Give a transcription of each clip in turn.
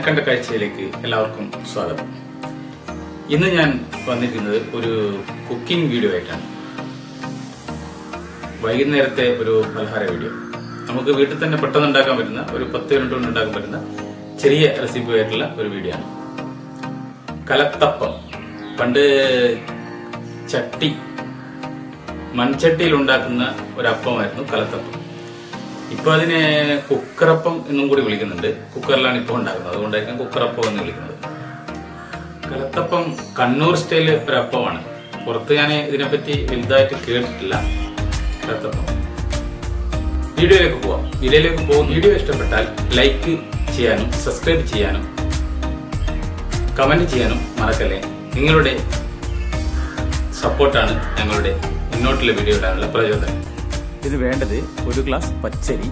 കണ്ട കാഴ്ചയിലേക്ക് എല്ലാവർക്കും സ്വാഗതം ഇന്ന് ഞാൻ വന്നിരിക്കുന്നത് ഒരു കുക്കിംഗ് വീഡിയോ ആയിട്ടാണ് വൈകുന്നേരത്തെ ഒരു പലഹാര വീഡിയോ നമുക്ക് വീട്ടിൽ തന്നെ പെട്ടെന്ന് ഉണ്ടാക്കാൻ പറ്റുന്ന ഒരു പത്ത് മിനിറ്റ് കൊണ്ട് ഉണ്ടാക്കാൻ പറ്റുന്ന ചെറിയ റെസിപ്പി ആയിട്ടുള്ള ഒരു വീഡിയോ ആണ് കലത്തപ്പം പണ്ട് ചട്ടി മൺചട്ടിയിൽ ഉണ്ടാക്കുന്ന ഒരു അപ്പമായിരുന്നു കലത്തപ്പം ഇപ്പൊ അതിനെ കുക്കറപ്പം എന്നും കൂടി വിളിക്കുന്നുണ്ട് കുക്കറിലാണ് ഇപ്പോൾ ഉണ്ടാക്കുന്നത് അതുകൊണ്ടായിരിക്കും കുക്കറപ്പം എന്ന് വിളിക്കുന്നത് കലത്തപ്പം കണ്ണൂർ സ്റ്റൈല് ഒരു അപ്പമാണ് പുറത്ത് ഞാൻ ഇതിനെപ്പറ്റി വലുതായിട്ട് കേട്ടിട്ടില്ല കലത്തപ്പം വീഡിയോയിലേക്ക് പോവാം വീഡിയോയിലേക്ക് പോകും വീഡിയോ ഇഷ്ടപ്പെട്ടാൽ ലൈക്ക് ചെയ്യാനും സബ്സ്ക്രൈബ് ചെയ്യാനും കമന്റ് ചെയ്യാനും മറക്കല്ലേ നിങ്ങളുടെ സപ്പോർട്ടാണ് ഞങ്ങളുടെ മുന്നോട്ടുള്ള വീഡിയോ ഇടാനുള്ള പ്രചോദനം ഇതിന് വേണ്ടത് ഒരു ഗ്ലാസ് പച്ചരി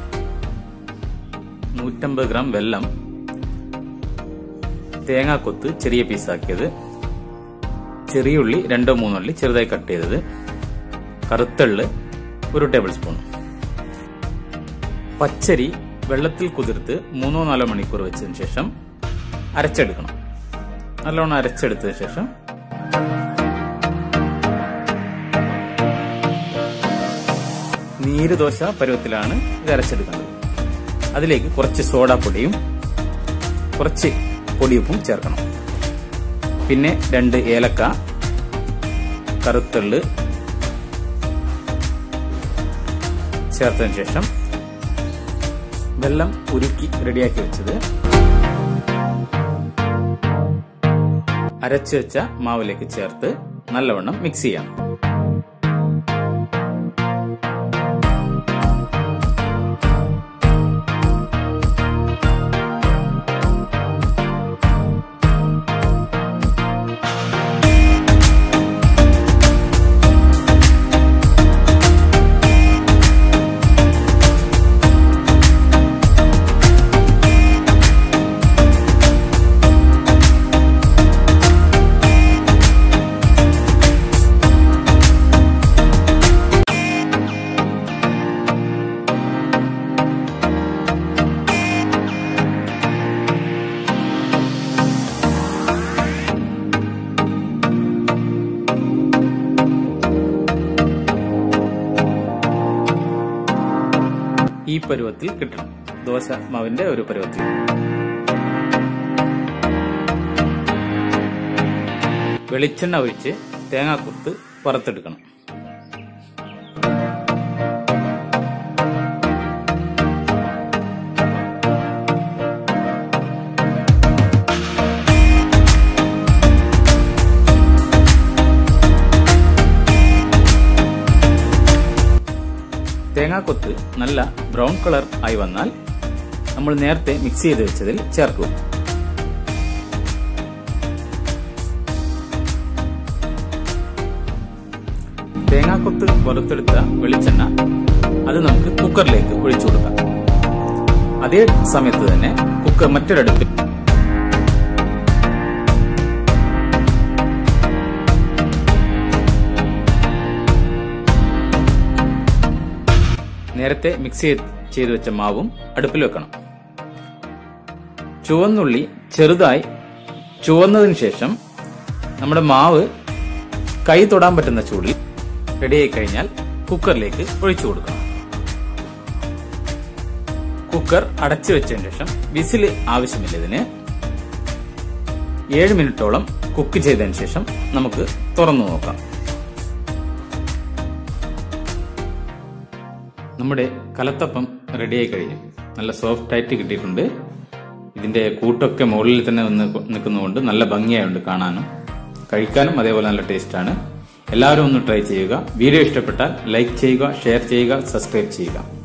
നൂറ്റമ്പത് ഗ്രാം വെള്ളം തേങ്ങാക്കൊത്ത് ചെറിയ പീസാക്കിയത് ചെറിയ ഉള്ളി രണ്ടോ മൂന്നോ ഉള്ളി ചെറുതായി കട്ട് ചെയ്തത് കറുത്തള്ള് ഒരു ടേബിൾ സ്പൂൺ പച്ചരി വെള്ളത്തിൽ കുതിർത്ത് മൂന്നോ നാലോ മണിക്കൂർ വെച്ചതിന് ശേഷം അരച്ചെടുക്കണം നല്ലോണം അരച്ചെടുത്തതിന് ശേഷം നീര് ദോശ പരുവത്തിലാണ് ഇത് അരച്ചെടുക്കേണ്ടത് അതിലേക്ക് കുറച്ച് സോഡാപ്പൊടിയും കുറച്ച് പൊടിയുപ്പും ചേർക്കണം പിന്നെ രണ്ട് ഏലക്ക കറുത്തള്ള് ചേർത്തതിന് ശേഷം വെള്ളം ഉരുക്കി റെഡിയാക്കി വെച്ചത് അരച്ചു വെച്ച മാവിലേക്ക് ചേർത്ത് നല്ലവണ്ണം മിക്സ് ചെയ്യാം ഈ പരുവത്തിൽ കിട്ടണം ദോശ മാവിന്റെ ഒരു പരുവത്തിൽ വെളിച്ചെണ്ണ ഒഴിച്ച് തേങ്ങാക്കുത്ത് വറുത്തെടുക്കണം തേങ്ങാക്കൊത്ത് നല്ല ബ്രൗൺ കളർ ആയി വന്നാൽ നമ്മൾ നേരത്തെ മിക്സ് ചെയ്ത് വെച്ചതിൽ ചേർക്കുക തേങ്ങാക്കൊത്ത് വറുത്തെടുത്ത വെളിച്ചെണ്ണ അത് നമുക്ക് കുക്കറിലേക്ക് ഒഴിച്ചു കൊടുക്കാം അതേ സമയത്ത് തന്നെ കുക്കർ മറ്റൊരടുപ്പിൽ നേരത്തെ മിക്സ് ചെയ്ത് വെച്ച മാവും അടുപ്പിൽ വെക്കണം ചുവന്നുള്ളി ചെറുതായി ചുവന്നതിന് ശേഷം നമ്മുടെ മാവ് കൈ തൊടാൻ പറ്റുന്ന ചൂടിൽ റെഡിയായി കഴിഞ്ഞാൽ കുക്കറിലേക്ക് ഒഴിച്ചു കൊടുക്കണം കുക്കർ അടച്ചു വെച്ചതിന് ശേഷം വിസിൽ ആവശ്യമില്ല ഇതിന് ഏഴ് മിനിറ്റോളം കുക്ക് ചെയ്തതിന് ശേഷം നമുക്ക് തുറന്നു നോക്കാം നമ്മുടെ കലത്തപ്പം റെഡിയായി കഴിഞ്ഞു നല്ല സോഫ്റ്റ് ആയിട്ട് കിട്ടിയിട്ടുണ്ട് ഇതിന്റെ കൂട്ടൊക്കെ മുകളിൽ തന്നെ വന്ന് നിൽക്കുന്നതുകൊണ്ട് നല്ല ഭംഗിയായുണ്ട് കാണാനും കഴിക്കാനും അതേപോലെ നല്ല ടേസ്റ്റാണ് എല്ലാവരും ഒന്ന് ട്രൈ ചെയ്യുക വീഡിയോ ഇഷ്ടപ്പെട്ടാൽ ലൈക്ക് ചെയ്യുക ഷെയർ ചെയ്യുക സബ്സ്ക്രൈബ് ചെയ്യുക